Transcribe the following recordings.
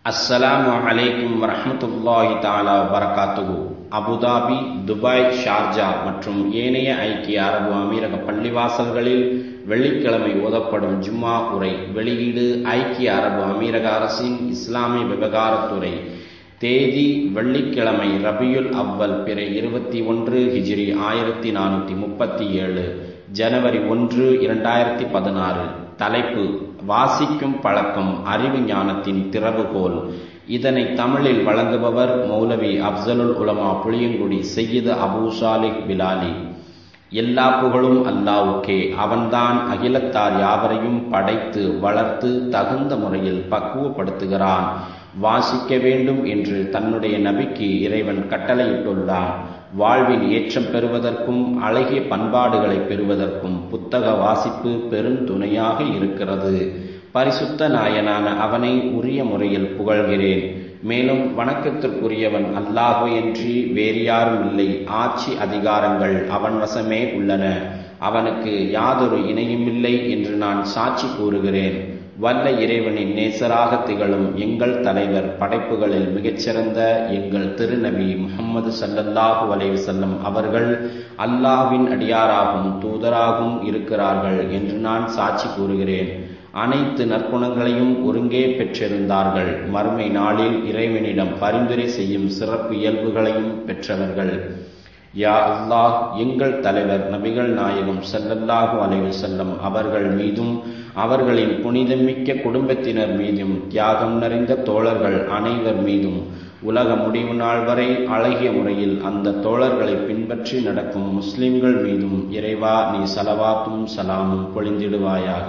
அஸ்ஸலாமு அலைக்கும் வரஹ்மத்துல்லாஹி தஆலா வபரகாத்துஹு அபுதாபி துபாய் ஷார்ஜா மற்றும் ஏனைய ஐக்கிய அரபு அமீரக பள்ளிவாசல்களில் வெள்ளிக்கிழமை ஓதப்படும் ஜும்மா உரை வெளியீடு ஐக்கிய அரபு அமீரக அரசின் இஸ்லாமிய விவகாரத்துறை தேதி வெள்ளிக்கிழமை ரபியுல் அவ்வல் பிறை இருபத்தி ஒன்று ஹிஜ்ரி ஆயிரத்தி நானூற்றி முப்பத்தி ஏழு ஜனவரி ஒன்று இரண்டாயிரத்தி பதினாறு தலைப்பு வாசிக்கும் பழக்கம் அறிவு ஞானத்தின் திறவுகோல் இதனை தமிழில் வழங்குபவர் மௌலவி அப்சலுல் உலமா புளியங்குடி செய்யது அபூ சாலிக் பிலாலி எல்லா புகழும் அல்லாவுக்கே அவன்தான் அகிலத்தார் யாவரையும் படைத்து வளர்த்து தகுந்த முறையில் பக்குவப்படுத்துகிறான் வாசிக்க வேண்டும் என்று தன்னுடைய நபிக்கு இறைவன் கட்டளையிட்டுள்ளான் வாழ்வில் ஏற்றம் பெறுவதற்கும் அழகிய பண்பாடுகளை பெறுவதற்கும் புத்தக வாசிப்பு பெருந்துணையாக இருக்கிறது பரிசுத்த நாயனான அவனை உரிய முறையில் புகழ்கிறேன் மேலும் வணக்கத்திற்குரியவன் அல்லாஹுவன்றி வேறு யாரும் இல்லை ஆட்சி அதிகாரங்கள் அவன் வசமே உள்ளன அவனுக்கு யாதொரு இணையுமில்லை என்று நான் சாட்சி கூறுகிறேன் வல்ல இறைவனின் நேசராக திகழும் எங்கள் தலைவர் படைப்புகளில் மிகச்சிறந்த எங்கள் திருநபி முகம்மது சல்லல்லாஹு அலைவு செல்லம் அவர்கள் அல்லாஹ்வின் அடியாராகவும் தூதராகவும் இருக்கிறார்கள் என்று நான் சாட்சி கூறுகிறேன் அனைத்து நற்குணங்களையும் ஒருங்கே பெற்றிருந்தார்கள் மறுமை நாளில் இறைவனிடம் பரிந்துரை செய்யும் சிறப்பு இயல்புகளையும் பெற்றவர்கள் யா அல்லாஹ் எங்கள் தலைவர் நபிகள் நாயகம் செல்லல்லாஹு அலைவு செல்லம் அவர்கள் மீதும் அவர்களின் புனிதமிக்க குடும்பத்தினர் மீதும் தியாகம் நிறைந்த தோழர்கள் அனைவர் மீதும் உலக முடிவு நாள் வரை அழகிய முறையில் அந்த தோழர்களை பின்பற்றி நடக்கும் முஸ்லிம்கள் மீதும் இறைவா நீ சலவாத்தும் சலாமும் பொழிந்திடுவாயாக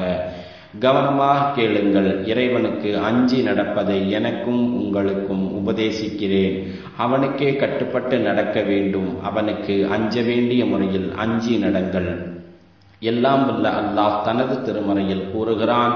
கவனமாக கேளுங்கள் இறைவனுக்கு அஞ்சி நடப்பதை எனக்கும் உங்களுக்கும் உபதேசிக்கிறேன் அவனுக்கே கட்டுப்பட்டு நடக்க வேண்டும் அவனுக்கு அஞ்ச வேண்டிய முறையில் அஞ்சி நடங்கள் எல்லாம் வல்ல அல்லாஹ் தனது திருமறையில் கூறுகிறான்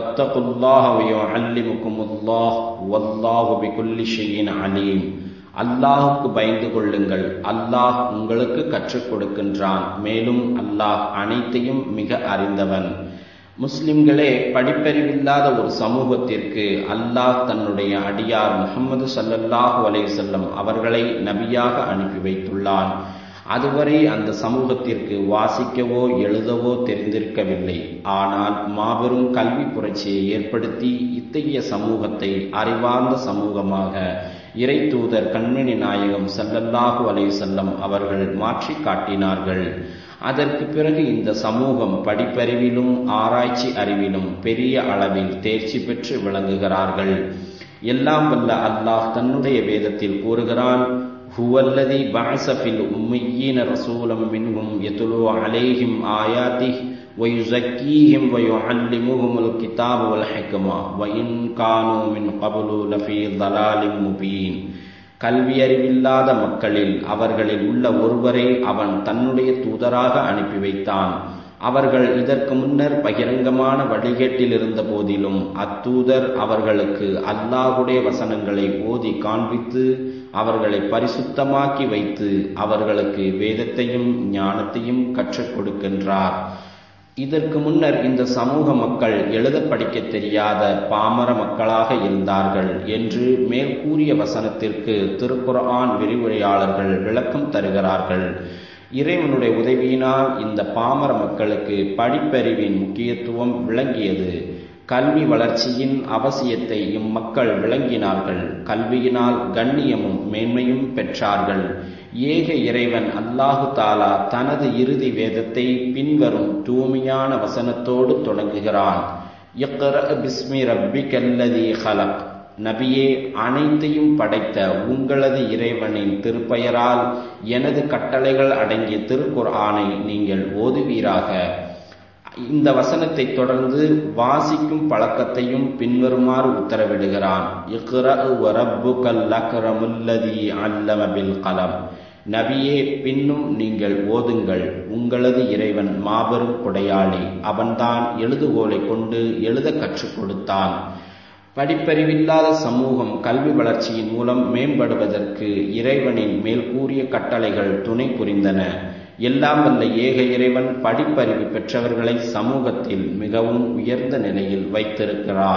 அலீம் அல்லாஹுக்கு பயந்து கொள்ளுங்கள் அல்லாஹ் உங்களுக்கு கற்றுக் கொடுக்கின்றான் மேலும் அல்லாஹ் அனைத்தையும் மிக அறிந்தவன் முஸ்லிம்களே படிப்பறிவில்லாத ஒரு சமூகத்திற்கு அல்லாஹ் தன்னுடைய அடியார் முகமது சல்லல்லாஹு அலைசல்லம் அவர்களை நபியாக அனுப்பி வைத்துள்ளான் அதுவரை அந்த சமூகத்திற்கு வாசிக்கவோ எழுதவோ தெரிந்திருக்கவில்லை ஆனால் மாபெரும் கல்வி புரட்சியை ஏற்படுத்தி இத்தகைய சமூகத்தை அறிவார்ந்த சமூகமாக இறை தூதர் கண்மணி நாயகம் சல்லல்லாஹு அலைசல்லம் அவர்கள் மாற்றி காட்டினார்கள் அதற்கு பிறகு இந்த சமூகம் படிப்பறிவிலும் ஆராய்ச்சி அறிவிலும் பெரிய அளவில் தேர்ச்சி பெற்று விளங்குகிறார்கள் எல்லாம் வல்ல அல்லாஹ் தன்னுடைய வேதத்தில் கூறுகிறான் ஹுவல்லதி பாசஃபில் உம்மையீன ரசூலம் மின்ஹும் யதுலு அலைஹிம் ஆயாத்திஹ் ويزكيهم ويعلمهم الكتاب والحكمة وإن كانوا من قبل لفي ضلال مبين கல்வி அறிவில்லாத மக்களில் அவர்களில் உள்ள ஒருவரை அவன் தன்னுடைய தூதராக அனுப்பி வைத்தான் அவர்கள் இதற்கு முன்னர் பகிரங்கமான வழிகேட்டில் இருந்த போதிலும் அத்தூதர் அவர்களுக்கு அல்லாஹுடைய வசனங்களை ஓதி காண்பித்து அவர்களை பரிசுத்தமாக்கி வைத்து அவர்களுக்கு வேதத்தையும் ஞானத்தையும் கற்றுக் கொடுக்கின்றார் இதற்கு முன்னர் இந்த சமூக மக்கள் எழுத படிக்க தெரியாத பாமர மக்களாக இருந்தார்கள் என்று மேற்கூறிய வசனத்திற்கு திருக்குர்ஆன் விரிவுரையாளர்கள் விளக்கம் தருகிறார்கள் இறைவனுடைய உதவியினால் இந்த பாமர மக்களுக்கு படிப்பறிவின் முக்கியத்துவம் விளங்கியது கல்வி வளர்ச்சியின் அவசியத்தை இம்மக்கள் விளங்கினார்கள் கல்வியினால் கண்ணியமும் மேன்மையும் பெற்றார்கள் ஏக இறைவன் அல்லாஹு தாலா தனது இறுதி வேதத்தை பின்வரும் தூய்மையான வசனத்தோடு தொடங்குகிறான் பிஸ்மி ரப்பி கல்லதி ஹலக் நபியே அனைத்தையும் படைத்த உங்களது இறைவனின் திருப்பெயரால் எனது கட்டளைகள் அடங்கிய திருக்குர் ஆணை நீங்கள் ஓதுவீராக இந்த வசனத்தை தொடர்ந்து வாசிக்கும் பழக்கத்தையும் பின்வருமாறு உத்தரவிடுகிறான் கலம் நபியே பின்னும் நீங்கள் ஓதுங்கள் உங்களது இறைவன் மாபெரும் கொடையாளி அவன்தான் எழுதுகோலை கொண்டு எழுத கற்றுக் கொடுத்தான் படிப்பறிவில்லாத சமூகம் கல்வி வளர்ச்சியின் மூலம் மேம்படுவதற்கு இறைவனின் மேல்கூறிய கட்டளைகள் துணை புரிந்தன எல்லாம் வல்ல ஏக இறைவன் படிப்பறிவு பெற்றவர்களை சமூகத்தில் மிகவும் உயர்ந்த நிலையில் வைத்திருக்கிறான்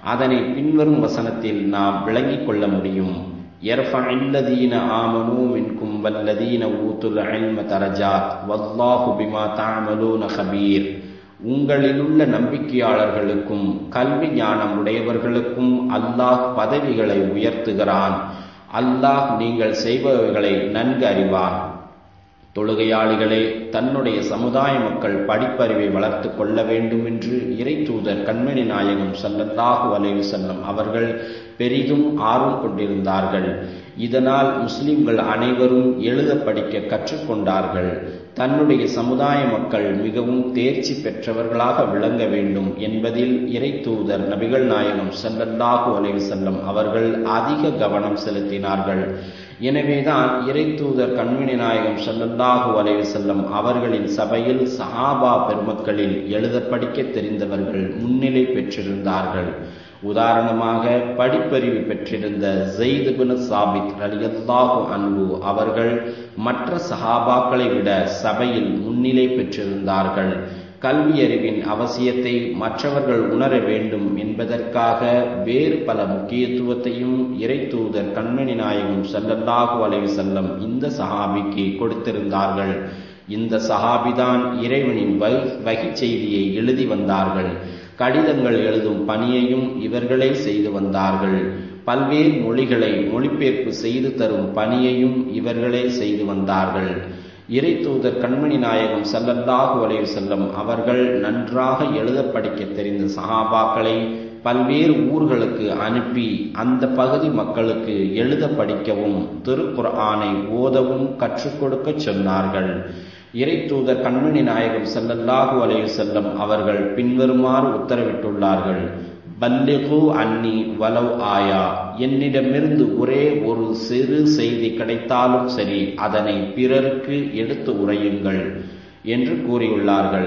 அதனை பின்வரும் வசனத்தில் நாம் விளங்கிக் கொள்ள முடியும் يرفع الذين آمنوا منكم والذين أوتوا العلم درجات والله بما تعملون خبير உங்களிலுள்ள நம்பிக்கையாளர்களுக்கும் கல்வி ஞானம் உடையவர்களுக்கும் அல்லாஹ் பதவிகளை உயர்த்துகிறான் அல்லாஹ் நீங்கள் செய்பவர்களை நன்கு அறிவான் தொழுகையாளிகளே தன்னுடைய சமுதாய மக்கள் படிப்பறிவை வளர்த்து கொள்ள வேண்டும் என்று இறை தூதர் கண்மணி நாயகம் சல்லல்லாஹு அலைவு செல்லம் அவர்கள் பெரிதும் ஆர்வம் கொண்டிருந்தார்கள் இதனால் முஸ்லிம்கள் அனைவரும் எழுத படிக்க கற்றுக்கொண்டார்கள் தன்னுடைய சமுதாய மக்கள் மிகவும் தேர்ச்சி பெற்றவர்களாக விளங்க வேண்டும் என்பதில் இறை தூதர் நபிகள் நாயகம் சல்லல்லாஹு அலைவு செல்லம் அவர்கள் அதிக கவனம் செலுத்தினார்கள் எனவேதான் இறை தூதர் கண்மணி நாயகம் சல்லல்லாஹு அலைவு செல்லம் அவர்களின் சபையில் சஹாபா பெருமக்களில் எழுத படிக்க தெரிந்தவர்கள் முன்னிலை பெற்றிருந்தார்கள் உதாரணமாக படிப்பறிவு பெற்றிருந்த ஜெயிதுபின் சாபித் ரலியல்லாஹு அன்பு அவர்கள் மற்ற சஹாபாக்களை விட சபையில் முன்னிலை பெற்றிருந்தார்கள் கல்வியறிவின் அவசியத்தை மற்றவர்கள் உணர வேண்டும் என்பதற்காக வேறு பல முக்கியத்துவத்தையும் இறை தூதர் கண்மணி நாயகம் சல்லல்லாஹு அலைவு செல்லம் இந்த சஹாபிக்கு கொடுத்திருந்தார்கள் இந்த சஹாபிதான் இறைவனின் வகி செய்தியை எழுதி வந்தார்கள் கடிதங்கள் எழுதும் பணியையும் இவர்களே செய்து வந்தார்கள் பல்வேறு மொழிகளை மொழிபெயர்ப்பு செய்து தரும் பணியையும் இவர்களே செய்து வந்தார்கள் இறை தூதர் கண்மணி நாயகம் சல்லல்லாஹு அலைவு செல்லம் அவர்கள் நன்றாக எழுத படிக்க தெரிந்த சஹாபாக்களை பல்வேறு ஊர்களுக்கு அனுப்பி அந்த பகுதி மக்களுக்கு எழுத படிக்கவும் திருக்குர்ஆனை ஓதவும் கற்றுக் கொடுக்க சொன்னார்கள் இறை தூதர் கண்மணி நாயகம் சல்லல்லாஹு அலைவு செல்லம் அவர்கள் பின்வருமாறு உத்தரவிட்டுள்ளார்கள் பல்லிகு அன்னி வலவ் ஆயா என்னிடமிருந்து ஒரே ஒரு சிறு செய்தி கிடைத்தாலும் சரி அதனை பிறருக்கு எடுத்து உரையுங்கள் என்று கூறியுள்ளார்கள்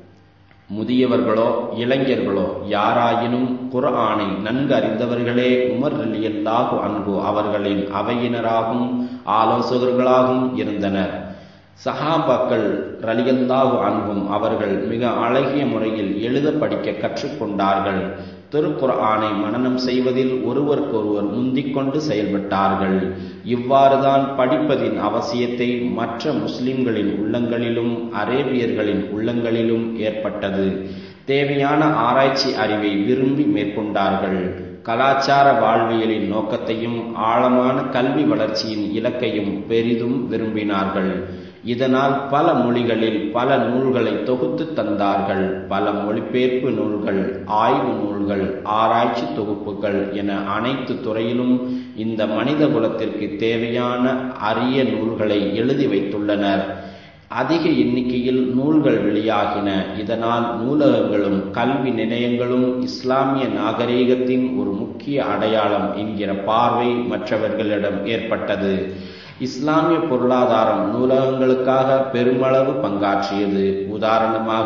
முதியவர்களோ இளைஞர்களோ யாராயினும் குர்ஆனை நன்கு அறிந்தவர்களே உமர் ரலியல்லாஹு அன்பு அவர்களின் அவையினராகவும் ஆலோசகர்களாகவும் இருந்தனர் சஹாபாக்கள் ரலியல்லாஹு அன்பும் அவர்கள் மிக அழகிய முறையில் எழுத படிக்க கற்றுக்கொண்டார்கள் திருக்குர்ஆனை மனனம் செய்வதில் ஒருவருக்கொருவர் முந்திக்கொண்டு செயல்பட்டார்கள் இவ்வாறுதான் படிப்பதின் அவசியத்தை மற்ற முஸ்லிம்களின் உள்ளங்களிலும் அரேபியர்களின் உள்ளங்களிலும் ஏற்பட்டது தேவையான ஆராய்ச்சி அறிவை விரும்பி மேற்கொண்டார்கள் கலாச்சார வாழ்வியலின் நோக்கத்தையும் ஆழமான கல்வி வளர்ச்சியின் இலக்கையும் பெரிதும் விரும்பினார்கள் இதனால் பல மொழிகளில் பல நூல்களை தொகுத்து தந்தார்கள் பல மொழிபெயர்ப்பு நூல்கள் ஆய்வு நூல்கள் ஆராய்ச்சி தொகுப்புகள் என அனைத்து துறையிலும் இந்த மனித குலத்திற்கு தேவையான அரிய நூல்களை எழுதி வைத்துள்ளனர் அதிக எண்ணிக்கையில் நூல்கள் வெளியாகின இதனால் நூலகங்களும் கல்வி நிலையங்களும் இஸ்லாமிய நாகரீகத்தின் ஒரு முக்கிய அடையாளம் என்கிற பார்வை மற்றவர்களிடம் ஏற்பட்டது இஸ்லாமிய பொருளாதாரம் நூலகங்களுக்காக பெருமளவு பங்காற்றியது உதாரணமாக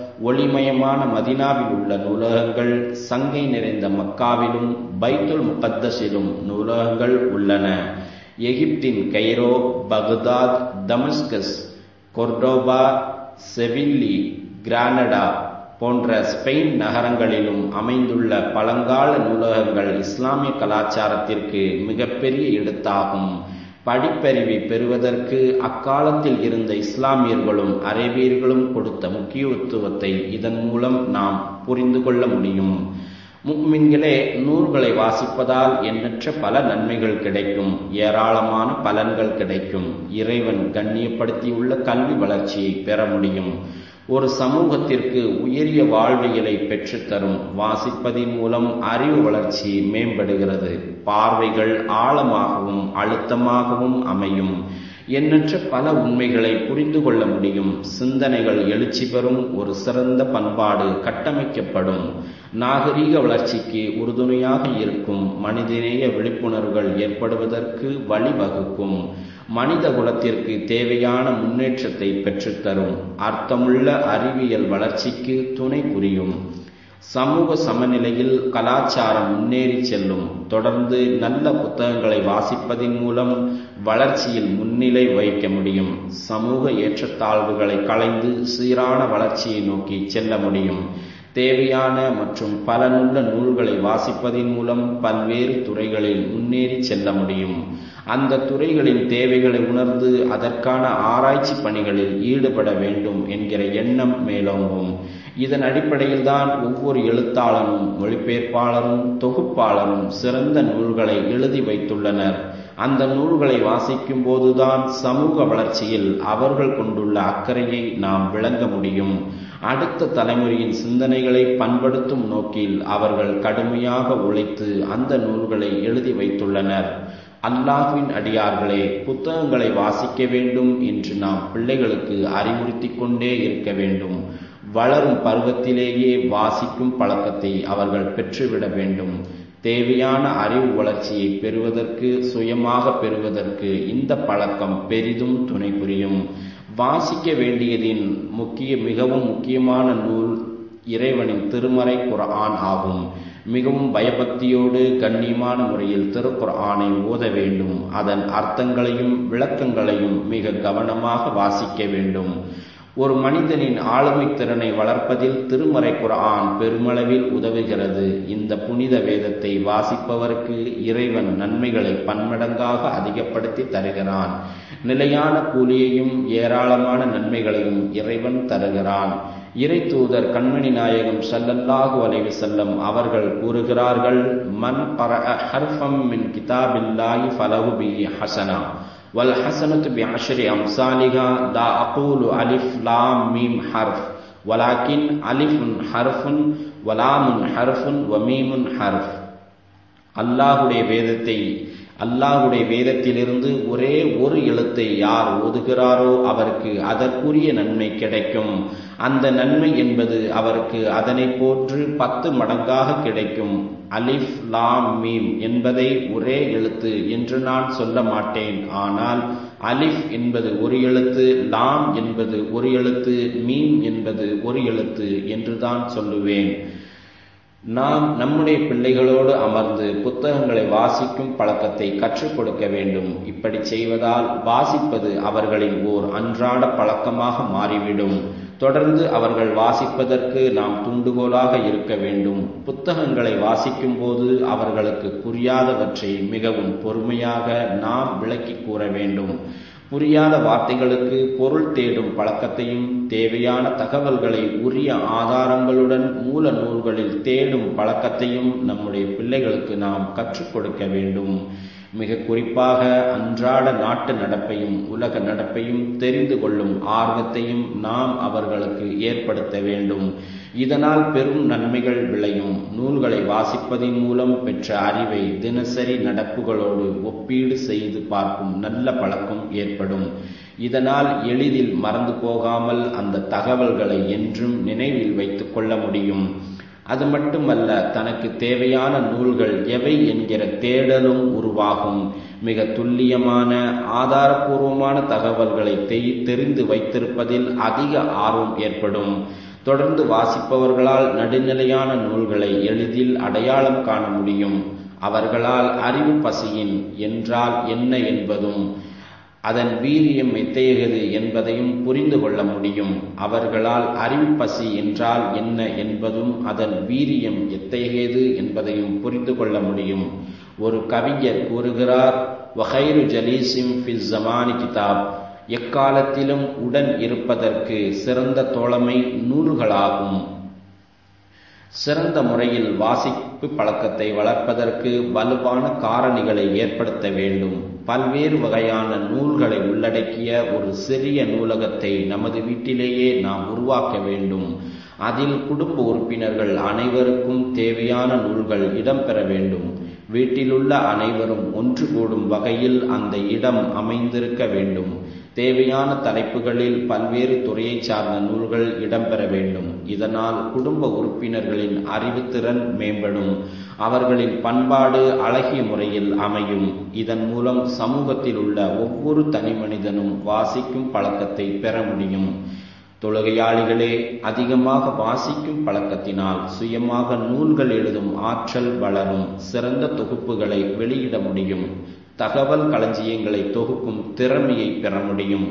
ஒளிமயமான மதினாவில் உள்ள நூலகங்கள் சங்கை நிறைந்த மக்காவிலும் பைத்துல் முகத்தஸிலும் நூலகங்கள் உள்ளன எகிப்தின் Cairo Baghdad Damascus Cordoba Seville Granada போன்ற ஸ்பெயின் நகரங்களிலும் அமைந்துள்ள பழங்கால நூலகங்கள் இஸ்லாமிய கலாச்சாரத்திற்கு மிகப்பெரிய எடுத்தாகும் படிப்பறிவை பெறுவதற்கு அக்காலத்தில் இருந்த இஸ்லாமியர்களும் அரேபியர்களும் கொடுத்த முக்கியத்துவத்தை இதன் மூலம் நாம் புரிந்து கொள்ள முடியும் முக்மின்களே நூல்களை வாசிப்பதால் எண்ணற்ற பல நன்மைகள் கிடைக்கும் ஏராளமான பலன்கள் கிடைக்கும் இறைவன் கண்ணியப்படுத்தியுள்ள கல்வி வளர்ச்சியை பெற முடியும் ஒரு சமூகத்திற்கு உயரிய வாழ்வியலை பெற்றுத்தரும் வாசிப்பதின் மூலம் அறிவு வளர்ச்சி மேம்படுகிறது பார்வைகள் ஆழமாகவும் அழுத்தமாகவும் அமையும் எண்ணற்ற பல உண்மைகளை புரிந்து கொள்ள முடியும் சிந்தனைகள் எழுச்சி பெறும் ஒரு சிறந்த பண்பாடு கட்டமைக்கப்படும் நாகரீக வளர்ச்சிக்கு உறுதுணையாக இருக்கும் மனிதநேய விழிப்புணர்வுகள் ஏற்படுவதற்கு வழிவகுக்கும் மனித குலத்திற்கு தேவையான முன்னேற்றத்தை பெற்றுத்தரும் அர்த்தமுள்ள அறிவியல் வளர்ச்சிக்கு துணை புரியும் சமூக சமநிலையில் கலாச்சாரம் முன்னேறி செல்லும் தொடர்ந்து நல்ல புத்தகங்களை வாசிப்பதின் மூலம் வளர்ச்சியில் முன்னிலை வகிக்க முடியும் சமூக ஏற்றத்தாழ்வுகளை களைந்து சீரான வளர்ச்சியை நோக்கி செல்ல முடியும் தேவையான மற்றும் பலனுள்ள நூல்களை வாசிப்பதின் மூலம் பல்வேறு துறைகளில் முன்னேறி செல்ல முடியும் அந்த துறைகளின் தேவைகளை உணர்ந்து அதற்கான ஆராய்ச்சி பணிகளில் ஈடுபட வேண்டும் என்கிற எண்ணம் மேலோங்கும் இதன் அடிப்படையில் தான் ஒவ்வொரு எழுத்தாளனும் மொழிபெயர்ப்பாளரும் தொகுப்பாளரும் சிறந்த நூல்களை எழுதி வைத்துள்ளனர் அந்த நூல்களை வாசிக்கும் போதுதான் சமூக வளர்ச்சியில் அவர்கள் கொண்டுள்ள அக்கறையை நாம் விளங்க முடியும் அடுத்த தலைமுறையின் சிந்தனைகளை பண்படுத்தும் நோக்கில் அவர்கள் கடுமையாக உழைத்து அந்த நூல்களை எழுதி வைத்துள்ளனர் அல்லாஹுவின் அடியார்களே புத்தகங்களை வாசிக்க வேண்டும் என்று நாம் பிள்ளைகளுக்கு அறிவுறுத்தி கொண்டே இருக்க வேண்டும் வளரும் பருவத்திலேயே வாசிக்கும் பழக்கத்தை அவர்கள் பெற்றுவிட வேண்டும் தேவையான அறிவு வளர்ச்சியை பெறுவதற்கு சுயமாக பெறுவதற்கு இந்த பழக்கம் பெரிதும் துணை புரியும் வாசிக்க வேண்டியதின் முக்கிய மிகவும் முக்கியமான நூல் இறைவனின் திருமறை குர்ஆன் ஆகும் மிகவும் பயபக்தியோடு கண்ணியமான முறையில் திருக்குர்ஆனை ஓத வேண்டும் அதன் அர்த்தங்களையும் விளக்கங்களையும் மிக கவனமாக வாசிக்க வேண்டும் ஒரு மனிதனின் ஆளுமை திறனை வளர்ப்பதில் திருமறை குர்ஆன் பெருமளவில் உதவுகிறது இந்த புனித வேதத்தை வாசிப்பவருக்கு இறைவன் நன்மைகளை பன்மடங்காக அதிகப்படுத்தி தருகிறான் நிலையான கூலியையும் ஏராளமான நன்மைகளையும் இறைவன் தருகிறான் இறை தூதர் கண்மணி நாயகம் சல்லல்லாஹு அலைஹி செல்லம் அவர்கள் கூறுகிறார்கள் மன் ஹர்ஃபம் மின் கிதாபில்லாஹி ஃபலஹு பிஹி ஹசனா والحسنة بعشر أمثالها لا أقول ألف لام ميم حرف ولكن ألف حرف ولام حرف وميم حرف அல்லாஹுடைய வேதத்தை அல்லாஹுடைய வேதத்திலிருந்து ஒரே ஒரு எழுத்தை யார் ஓதுகிறாரோ அவருக்கு அதற்குரிய நன்மை கிடைக்கும் அந்த நன்மை என்பது அவருக்கு அதனை போன்று பத்து மடங்காக கிடைக்கும் அலிஃப் லாம் மீம் என்பதை ஒரே எழுத்து என்று நான் சொல்ல மாட்டேன் ஆனால் அலிஃப் என்பது ஒரு எழுத்து லாம் என்பது ஒரு எழுத்து மீம் என்பது ஒரு எழுத்து என்றுதான் சொல்லுவேன் நாம் நம்முடைய பிள்ளைகளோடு அமர்ந்து புத்தகங்களை வாசிக்கும் பழக்கத்தை கற்றுக் கொடுக்க வேண்டும் இப்படி செய்வதால் வாசிப்பது அவர்களின் ஓர் அன்றாட பழக்கமாக மாறிவிடும் தொடர்ந்து அவர்கள் வாசிப்பதற்கு நாம் தூண்டுகோலாக இருக்க வேண்டும் புத்தகங்களை வாசிக்கும் போது அவர்களுக்கு புரியாதவற்றை மிகவும் பொறுமையாக நாம் விளக்கி கூற வேண்டும் புரியாத வார்த்தைகளுக்கு பொருள் தேடும் பழக்கத்தையும் தேவையான தகவல்களை உரிய ஆதாரங்களுடன் மூல நூல்களில் தேடும் பழக்கத்தையும் நம்முடைய பிள்ளைகளுக்கு நாம் கற்றுக் கொடுக்க வேண்டும் மிக குறிப்பாக அன்றாட நாட்டு நடப்பையும் உலக நடப்பையும் தெரிந்து கொள்ளும் ஆர்வத்தையும் நாம் அவர்களுக்கு ஏற்படுத்த வேண்டும் இதனால் பெரும் நன்மைகள் விளையும் நூல்களை வாசிப்பதின் மூலம் பெற்ற அறிவை தினசரி நடப்புகளோடு ஒப்பீடு செய்து பார்க்கும் நல்ல பழக்கம் ஏற்படும் இதனால் எளிதில் மறந்து போகாமல் அந்த தகவல்களை என்றும் நினைவில் வைத்துக் கொள்ள முடியும் அது மட்டுமல்ல தனக்கு தேவையான நூல்கள் எவை என்கிற தேடலும் உருவாகும் மிக துல்லியமான ஆதாரபூர்வமான தகவல்களை தெரிந்து வைத்திருப்பதில் அதிக ஆர்வம் ஏற்படும் தொடர்ந்து வாசிப்பவர்களால் நடுநிலையான நூல்களை எளிதில் அடையாளம் காண முடியும் அவர்களால் அறிவு பசியின் என்றால் என்ன என்பதும் அதன் வீரியம் எத்தகையது என்பதையும் புரிந்து கொள்ள முடியும் அவர்களால் அறிவுப்பசி என்றால் என்ன என்பதும் அதன் வீரியம் எத்தகையது என்பதையும் புரிந்து கொள்ள முடியும் ஒரு கவிஞர் கூறுகிறார் வகைரு ஜலீசிம் ஃபில் ஜமானி கிதாப் எக்காலத்திலும் உடன் இருப்பதற்கு சிறந்த தோழமை நூல்களாகும் சிறந்த முறையில் வாசிப்பு பழக்கத்தை வளர்ப்பதற்கு வலுவான காரணிகளை ஏற்படுத்த வேண்டும் பல்வேறு வகையான நூல்களை உள்ளடக்கிய ஒரு சிறிய நூலகத்தை நமது வீட்டிலேயே நாம் உருவாக்க வேண்டும் அதில் குடும்ப உறுப்பினர்கள் அனைவருக்கும் தேவையான நூல்கள் இடம்பெற வேண்டும் வீட்டிலுள்ள அனைவரும் ஒன்று கூடும் வகையில் அந்த இடம் அமைந்திருக்க வேண்டும் தேவையான தலைப்புகளில் பல்வேறு துறையை சார்ந்த நூல்கள் இடம்பெற வேண்டும் இதனால் குடும்ப உறுப்பினர்களின் அறிவுத்திறன் மேம்படும் அவர்களின் பண்பாடு அழகிய முறையில் அமையும் இதன் மூலம் சமூகத்தில் உள்ள ஒவ்வொரு தனி மனிதனும் வாசிக்கும் பழக்கத்தை பெற முடியும் தொழுகையாளிகளே அதிகமாக வாசிக்கும் பழக்கத்தினால் சுயமாக நூல்கள் எழுதும் ஆற்றல் வளரும் சிறந்த தொகுப்புகளை வெளியிட முடியும் தகவல் களஞ்சியங்களை தொகுக்கும் திறமையை பெற முடியும்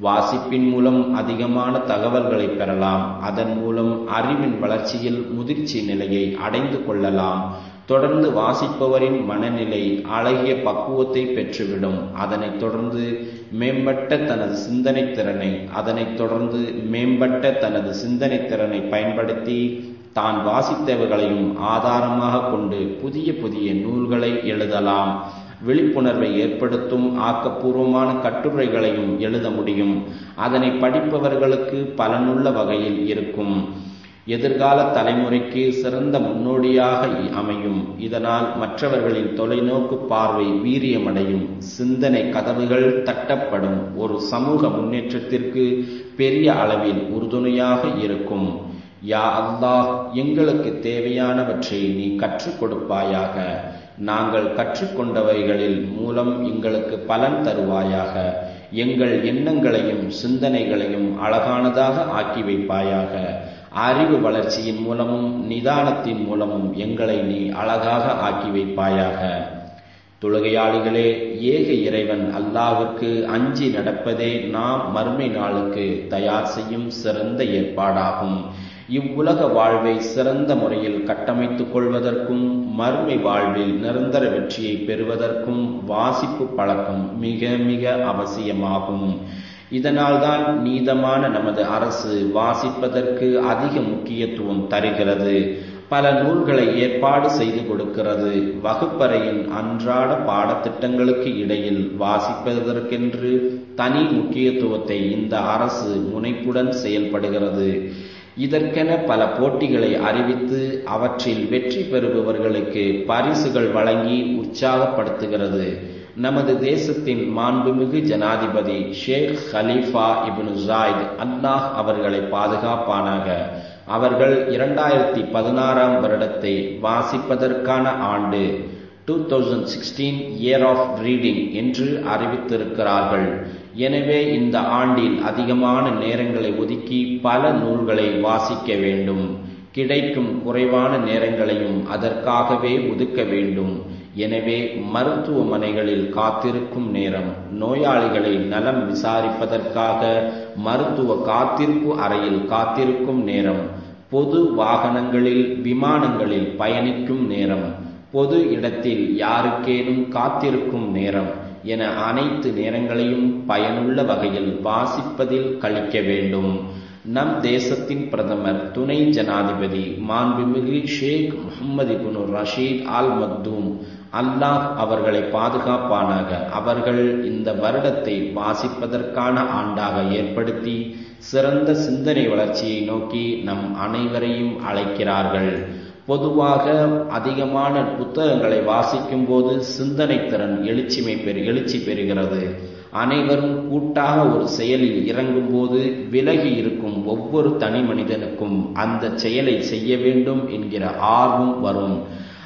வாசிப்பின் மூலம் அதிகமான தகவல்களை பெறலாம் அதன் மூலம் அறிவின் வளர்ச்சியில் முதிர்ச்சி நிலையை அடைந்து கொள்ளலாம் தொடர்ந்து வாசிப்பவரின் மனநிலை அழகிய பக்குவத்தை பெற்றுவிடும் அதனைத் தொடர்ந்து மேம்பட்ட தனது சிந்தனை திறனை அதனைத் தொடர்ந்து மேம்பட்ட தனது சிந்தனை திறனை பயன்படுத்தி தான் வாசித்தவர்களையும் ஆதாரமாக கொண்டு புதிய புதிய நூல்களை எழுதலாம் விழிப்புணர்வை ஏற்படுத்தும் ஆக்கப்பூர்வமான கட்டுரைகளையும் எழுத முடியும் அதனை படிப்பவர்களுக்கு பலனுள்ள வகையில் இருக்கும் எதிர்கால தலைமுறைக்கு சிறந்த முன்னோடியாக அமையும் இதனால் மற்றவர்களின் தொலைநோக்கு பார்வை வீரியமடையும் சிந்தனை கதவுகள் தட்டப்படும் ஒரு சமூக முன்னேற்றத்திற்கு பெரிய அளவில் உறுதுணையாக இருக்கும் யா அல்லாஹ் எங்களுக்கு தேவையானவற்றை நீ கற்றுக் கொடுப்பாயாக நாங்கள் கற்றுக்கொண்டவைகளில் மூலம் எங்களுக்கு பலன் தருவாயாக எங்கள் எண்ணங்களையும் சிந்தனைகளையும் அழகானதாக ஆக்கி வைப்பாயாக அறிவு வளர்ச்சியின் மூலமும் நிதானத்தின் மூலமும் எங்களை நீ அழகாக ஆக்கி வைப்பாயாக தொழுகையாளிகளே ஏக இறைவன் அல்லாஹுக்கு அஞ்சி நடப்பதே நாம் மறுமை நாளுக்கு தயார் செய்யும் சிறந்த ஏற்பாடாகும் இவ்வுலக வாழ்வை சிறந்த முறையில் கட்டமைத்துக் கொள்வதற்கும் மறுமை வாழ்வில் நிரந்தர வெற்றியை பெறுவதற்கும் வாசிப்பு பழக்கம் மிக மிக அவசியமாகும் இதனால்தான் நீதமான நமது அரசு வாசிப்பதற்கு அதிக முக்கியத்துவம் தருகிறது பல நூல்களை ஏற்பாடு செய்து கொடுக்கிறது வகுப்பறையின் அன்றாட பாடத்திட்டங்களுக்கு இடையில் வாசிப்பதற்கென்று தனி முக்கியத்துவத்தை இந்த அரசு முனைப்புடன் செயல்படுகிறது இதற்கென பல போட்டிகளை அறிவித்து அவற்றில் வெற்றி பெறுபவர்களுக்கு பரிசுகள் வழங்கி உற்சாகப்படுத்துகிறது நமது தேசத்தின் மாண்புமிகு ஜனாதிபதி ஷேக் ஹலீஃபா இப்னு ஜாயித் அல்லாஹ் அவர்களை பாதுகாப்பானாக அவர்கள் இரண்டாயிரத்தி பதினாறாம் வருடத்தை வாசிப்பதற்கான ஆண்டு two thousand sixteen year of reading என்று அறிவித்திருக்கிறார்கள் எனவே இந்த ஆண்டில் அதிகமான நேரங்களை ஒதுக்கி பல நூல்களை வாசிக்க வேண்டும் கிடைக்கும் குறைவான நேரங்களையும் அதற்காகவே ஒதுக்க வேண்டும் எனவே மருத்துவமனைகளில் காத்திருக்கும் நேரம் நோயாளிகளை நலம் விசாரிப்பதற்காக மருத்துவ காத்திருப்பு அறையில் காத்திருக்கும் நேரம் பொது வாகனங்களில் விமானங்களில் பயணிக்கும் நேரம் பொது இடத்தில் யாருக்கேனும் காத்திருக்கும் நேரம் என அனைத்து நேரங்களையும் பயனுள்ள வகையில் வாசிப்பதில் கழிக்க வேண்டும் நம் தேசத்தின் பிரதமர் துணை ஜனாதிபதி மாண்புமிகு ஷேக் முகமது இபுனு ரஷீத் அல் மக்தூம் அல்லாஹ் அவர்களை பாதுகாப்பானாக அவர்கள் இந்த வருடத்தை வாசிப்பதற்கான ஆண்டாக ஏற்படுத்தி சிறந்த சிந்தனை வளர்ச்சியை நோக்கி நம் அனைவரையும் அழைக்கிறார்கள் பொதுவாக அதிகமான புத்தகங்களை வாசிக்கும் போது சிந்தனை திறன் எழுச்சிமை பெறு எழுச்சி பெறுகிறது அனைவரும் கூட்டாக ஒரு செயலில் இறங்கும் போது விலகி இருக்கும் ஒவ்வொரு தனி மனிதனுக்கும் அந்த செயலை செய்ய வேண்டும் என்கிற ஆர்வம் வரும்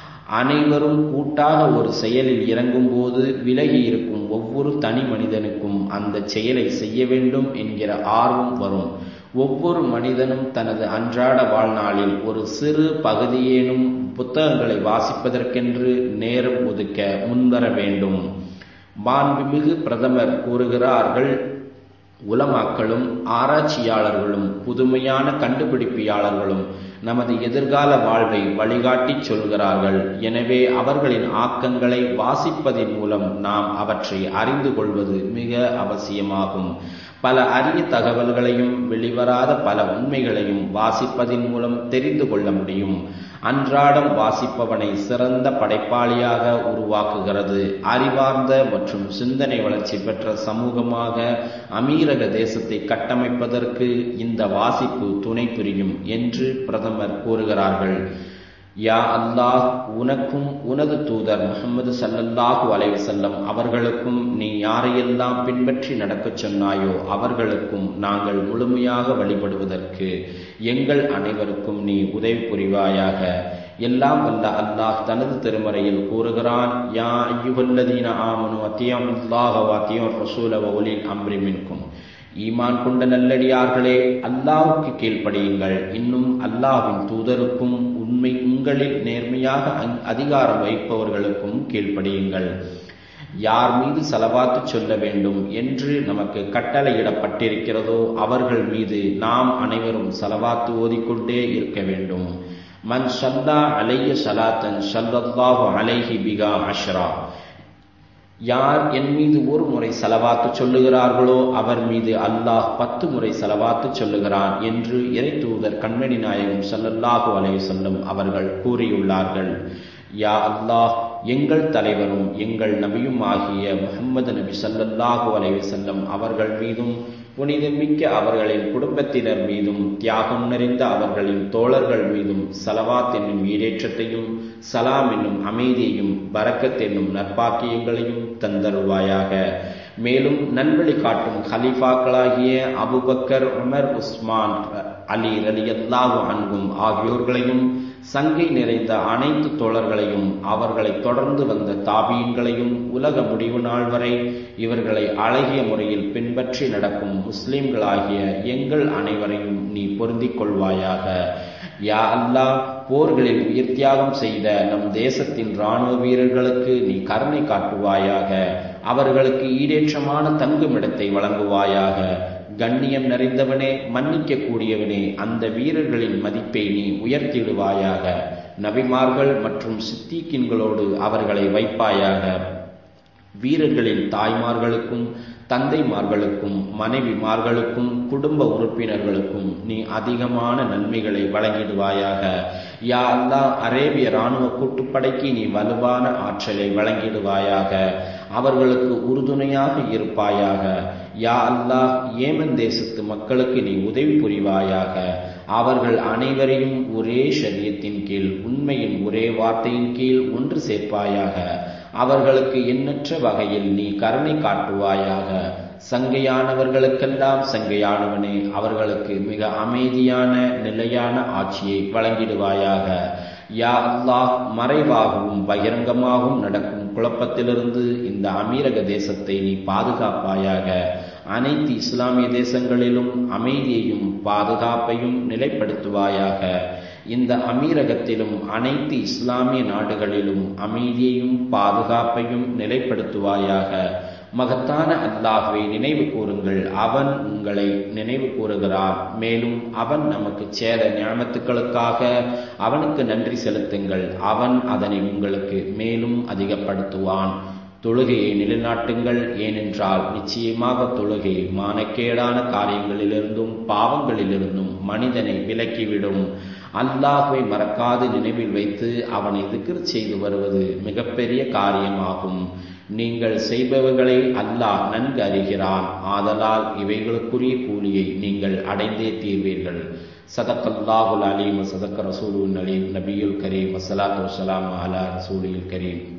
அனைவரும் கூட்டாக ஒரு செயலில் இறங்கும் போது விலகி இருக்கும் ஒவ்வொரு தனி மனிதனுக்கும் அந்த செயலை செய்ய வேண்டும் என்கிற ஆர்வம் வரும் ஒவ்வொரு மனிதனும் தனது அன்றாட வாழ்நாளில் ஒரு சிறு பகுதியேனும் புத்தகங்களை வாசிப்பதற்கென்று நேரம் ஒதுக்க முன்வர வேண்டும் மாண்புமிகு பிரதமர் கூறுகிறார்கள் உலமாக்களும் ஆராய்ச்சியாளர்களும் புதுமையான கண்டுபிடிப்பியாளர்களும் நமது எதிர்கால வாழ்வை வழிகாட்டி சொல்கிறார்கள் எனவே அவர்களின் ஆக்கங்களை வாசிப்பதின் மூலம் நாம் அவற்றை அறிந்து கொள்வது மிக அவசியமாகும் பல அரிய தகவல்களையும் வெளிவராத பல உண்மைகளையும் வாசிப்பதின் மூலம் தெரிந்து கொள்ள முடியும் அன்றாடம் வாசிப்பவனை சிறந்த படைப்பாளியாக உருவாக்குகிறது அறிவார்ந்த மற்றும் சிந்தனை வளர்ச்சி பெற்ற சமூகமாக அமீரக தேசத்தை கட்டமைப்பதற்கு இந்த வாசிப்பு துணை புரியும் என்று பிரதமர் கூறுகிறார்கள் யா அல்லாஹ் உனக்கும் உனது தூதர் முகமது சல்லல்லாஹு அலைவசல்லம் அவர்களுக்கும் நீ யாரையெல்லாம் பின்பற்றி நடக்கச் சொன்னாயோ அவர்களுக்கும் நாங்கள் முழுமையாக வழிபடுவதற்கு எங்கள் அனைவருக்கும் நீ உதவி புரிவாயாக எல்லாம் வல்ல அல்லாஹ் தனது திருமறையில் கூறுகிறான் யா ஐயுகல்லதீன ஆமனு அத்தியம் அல்லாஹ வாத்தியம் ரசூல ஒலில் அம்ரி மின்கும் ஈமான் கொண்ட நல்லடியார்களே அல்லாஹுக்கு கீழ்ப்படியுங்கள் இன்னும் அல்லாஹ்வின் தூதருக்கும் உண்மை உங்களில் நேர்மையாக அதிகாரம் வைப்பவர்களுக்கும் கீழ்ப்படியுங்கள் யார் மீது செலவாத்து சொல்ல வேண்டும் என்று நமக்கு கட்டளையிடப்பட்டிருக்கிறதோ அவர்கள் மீது நாம் அனைவரும் செலவாத்து ஓதிக்கொண்டே இருக்க வேண்டும் மன் சல்லா அலைய சலாத்தன் சல்லல்லாஹு அலைஹி பிகா அஷ்ரா யார் என் மீது ஒரு முறை செலவாத்து சொல்லுகிறார்களோ அவர் மீது அல்லாஹ் பத்து முறை செலவாத்து சொல்லுகிறான் என்று இறை தூதர் கண்மணி நாயகம் சல்லல்லாஹு அலைய சொல்லும் அவர்கள் கூறியுள்ளார்கள் யா அல்லாஹ் எங்கள் தலைவரும் எங்கள் நபியும் ஆகிய முகமது நபி சல்லல்லாஹு அலைய செல்லம் அவர்கள் மீதும் புனிதமிக்க அவர்களின் குடும்பத்தினர் மீதும் தியாகம் நிறைந்த அவர்களின் தோழர்கள் மீதும் சலவாத் என்னும் ஈடேற்றத்தையும் சலாம் என்னும் அமைதியையும் பரக்கத் என்னும் நற்பாக்கியங்களையும் தந்தருவாயாக மேலும் நல்வழி காட்டும் ஹலீஃபாக்களாகிய அபுபக்கர் உமர் உஸ்மான் அலி ரலியல்லாஹு அன்பும் ஆகியோர்களையும் சங்கை நிறைந்த அனைத்து தோழர்களையும் அவர்களை தொடர்ந்து வந்த தாபீன்களையும் உலக முடிவு நாள் வரை இவர்களை அழகிய முறையில் பின்பற்றி நடக்கும் முஸ்லிம்களாகிய எங்கள் அனைவரையும் நீ பொருந்திக் கொள்வாயாக யா அல்லா போர்களில் உயிர் தியாகம் செய்த நம் தேசத்தின் இராணுவ வீரர்களுக்கு நீ கருணை காட்டுவாயாக அவர்களுக்கு ஈடேற்றமான தங்குமிடத்தை வழங்குவாயாக கண்ணியம் நிறைந்தவனே மன்னிக்க கூடியவனே அந்த வீரர்களின் மதிப்பை நீ உயர்த்திடுவாயாக நபிமார்கள் மற்றும் சித்திக்கின்களோடு அவர்களை வைப்பாயாக வீரர்களின் தாய்மார்களுக்கும் தந்தைமார்களுக்கும் மனைவிமார்களுக்கும் குடும்ப உறுப்பினர்களுக்கும் நீ அதிகமான நன்மைகளை வழங்கிடுவாயாக யா அல்லா அரேபிய இராணுவ கூட்டுப்படைக்கு நீ வலுவான ஆற்றலை வழங்கிடுவாயாக அவர்களுக்கு உறுதுணையாக இருப்பாயாக யா அல்லாஹ் ஏமன் தேசத்து மக்களுக்கு நீ உதவி புரிவாயாக அவர்கள் அனைவரையும் ஒரே சரியத்தின் கீழ் உண்மையின் ஒரே வார்த்தையின் கீழ் ஒன்று சேர்ப்பாயாக அவர்களுக்கு எண்ணற்ற வகையில் நீ கருணை காட்டுவாயாக சங்கையானவர்களுக்கெல்லாம் சங்கையானவனே அவர்களுக்கு மிக அமைதியான நிலையான ஆட்சியை வழங்கிடுவாயாக யா அல்லாஹ் மறைவாகவும் பகிரங்கமாகவும் நடக்கும் குழப்பத்திலிருந்து இந்த அமீரக தேசத்தை நீ பாதுகாப்பாயாக அனைத்து இஸ்லாமிய தேசங்களிலும் அமைதியையும் பாதுகாப்பையும் நிலைப்படுத்துவாயாக இந்த அமீரகத்திலும் அனைத்து இஸ்லாமிய நாடுகளிலும் அமைதியையும் பாதுகாப்பையும் நிலைப்படுத்துவாயாக மகத்தான அல்லாஹுவை நினைவு கூறுங்கள் அவன் உங்களை நினைவு கூறுகிறான் மேலும் அவன் நமக்கு சேர ஞாபகத்துக்களுக்காக அவனுக்கு நன்றி செலுத்துங்கள் அவன் அதனை உங்களுக்கு மேலும் அதிகப்படுத்துவான் தொழுகையை நிலைநாட்டுங்கள் ஏனென்றால் நிச்சயமாக தொழுகை மானக்கேடான காரியங்களிலிருந்தும் பாவங்களிலிருந்தும் மனிதனை விலக்கிவிடும் அல்லாஹுவை மறக்காது நினைவில் வைத்து அவனை திக்ர் செய்து வருவது மிகப்பெரிய காரியமாகும் நீங்கள் செய்பவர்களை அல்லாஹ் நன்கு அறிகிறான் ஆதலால் இவைகளுக்குரிய கூலியை நீங்கள் அடைந்தே தீர்வீர்கள் சதக்கல்லாஹுல் அலீம் சதக்க ரசூலுல் அலீம் நபியுல் கரீம் வசலாத்து வசலாம் அலா ரசூலில் கரீம்